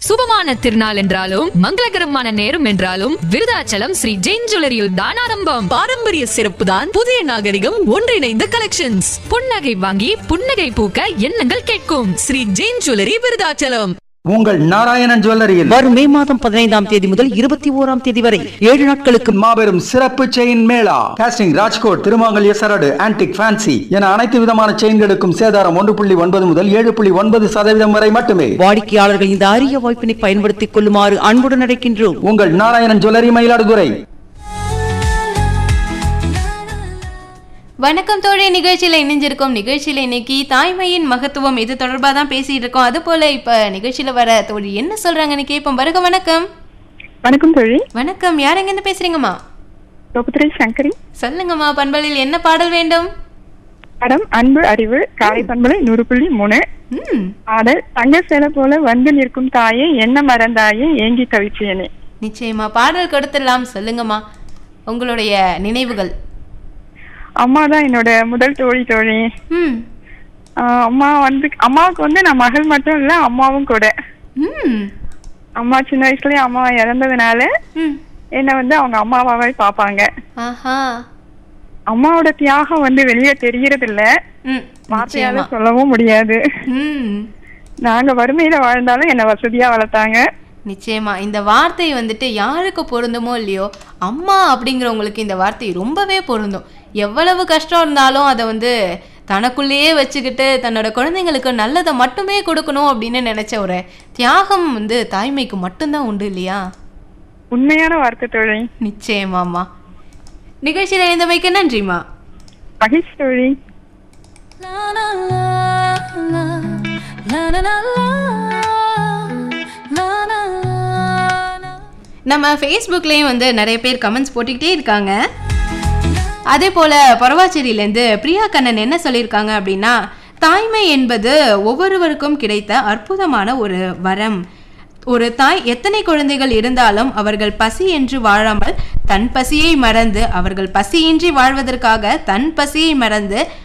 சுபமான திருநாள் என்றாலும் மங்களகரமான நேரம் என்றாலும் விருதாச்சலம் ஸ்ரீ ஜெயின் ஜுவல்லரியில் தான் ஆரம்பம் பாரம்பரிய சிறப்புதான் புதிய நாகரிகம் ஒன்றிணைந்த கலெக்ஷன்ஸ் புன்னகை வாங்கி புன்னகை பூக்க எண்ணங்கள் கேட்கும் ஸ்ரீ ஜெயின் ஜுவல்லரி விருதாச்சலம் உங்கள் நாராயணன் ஜுவல்லரியில் வரும் மே மாதம் பதினைந்தாம் தேதி முதல் இருபத்தி ஓராம் தேதி வரை ஏழு நாட்களுக்கு மாபெரும் சிறப்பு செயின் மேளா காஸ்டிங் ராஜ்கோட் திருமாங்கல்ய சரடு ஆன்டிக் ஃபேன்சி என அனைத்து விதமான செயின்களுக்கும் சேதாரம் ஒன்று புள்ளி ஒன்பது முதல் ஏழு புள்ளி ஒன்பது சதவீதம் வரை மட்டுமே வாடிக்கையாளர்கள் இந்த அரிய வாய்ப்பினை பயன்படுத்திக் கொள்ளுமாறு அன்புடன் அழைக்கின்றோம் உங்கள் நாராயணன் ஜுவல்லரி மயிலாடுதுறை வணக்கம் தோழி நிகழ்ச்சியில் இணைஞ்சிருக்கோம் நிகழ்ச்சியில் இன்னைக்கு தாய்மையின் மகத்துவம் இது தொடர்பாக தான் பேசிட்டு இருக்கோம் அது போல இப்ப நிகழ்ச்சியில வர தோழி என்ன சொல்றாங்கன்னு கேட்போம் வருக வணக்கம் வணக்கம் தோழி வணக்கம் யார் எங்க இருந்து பேசுறீங்கம்மா தொகுத்துறை சங்கரி சொல்லுங்கம்மா பண்பலில் என்ன பாடல் வேண்டும் படம் அன்பு அறிவு காலை பண்பலை நூறு புள்ளி மூணு ம் ஆடல் தங்க சேலை போல வந்து நிற்கும் தாயே என்ன மறந்தாயே ஏங்கி தவிச்சேனே நிச்சயமா பாடல் கொடுத்துடலாம் சொல்லுங்கம்மா உங்களுடைய நினைவுகள் அம்மா தான் என்னோட முதல் தோழி தோழி ம் ஆஹ் அம்மா வந்து அம்மாவுக்கு வந்து நான் மகள் மட்டும் இல்ல அம்மாவும் கூட ம் அம்மா சின்ன வயசுலயே அம்மா இறந்ததுனால ம் என்ன வந்து அவங்க அம்மாவாவே பார்ப்பாங்க ஆஹா அம்மாவோட தியாகம் வந்து வெளியே தெரியறது இல்ல ம் வார்த்தையால நிச்சயமா சொல்லவும் முடியாது ம் நாங்க வறுமையில வாழ்ந்தாலும் என்ன வசதியா வளர்த்தாங்க நிச்சயமா இந்த வார்த்தை வந்துட்டு யாருக்கு பொருந்துமோ இல்லையோ அம்மா அப்படிங்கிறவங்களுக்கு இந்த வார்த்தை ரொம்பவே பொருந்தும் எவ்வளவு கஷ்டம் இருந்தாலும் அதை வந்து தனக்குள்ளேயே வச்சுக்கிட்டு தன்னோட குழந்தைங்களுக்கு நல்லதை மட்டுமே கொடுக்கணும் அப்படின்னு நினைச்ச ஒரு தியாகம் வந்து தாய்மைக்கு மட்டும்தான் உண்டு இல்லையா உண்மையான வார்த்தை தோழி நிச்சயமாம்மா நிகழ்ச்சியில் இணைந்தமைக்கு நன்றிம்மா மகிழ்ச்சி தோழி நம்ம ஃபேஸ்புக்லேயும் வந்து நிறைய பேர் கமெண்ட்ஸ் போட்டுக்கிட்டே இருக்காங்க அதே போல் பரவாச்சேரியிலேருந்து பிரியா கண்ணன் என்ன சொல்லியிருக்காங்க அப்படின்னா தாய்மை என்பது ஒவ்வொருவருக்கும் கிடைத்த அற்புதமான ஒரு வரம் ஒரு தாய் எத்தனை குழந்தைகள் இருந்தாலும் அவர்கள் பசி என்று வாழாமல் தன் பசியை மறந்து அவர்கள் பசியின்றி வாழ்வதற்காக தன் பசியை மறந்து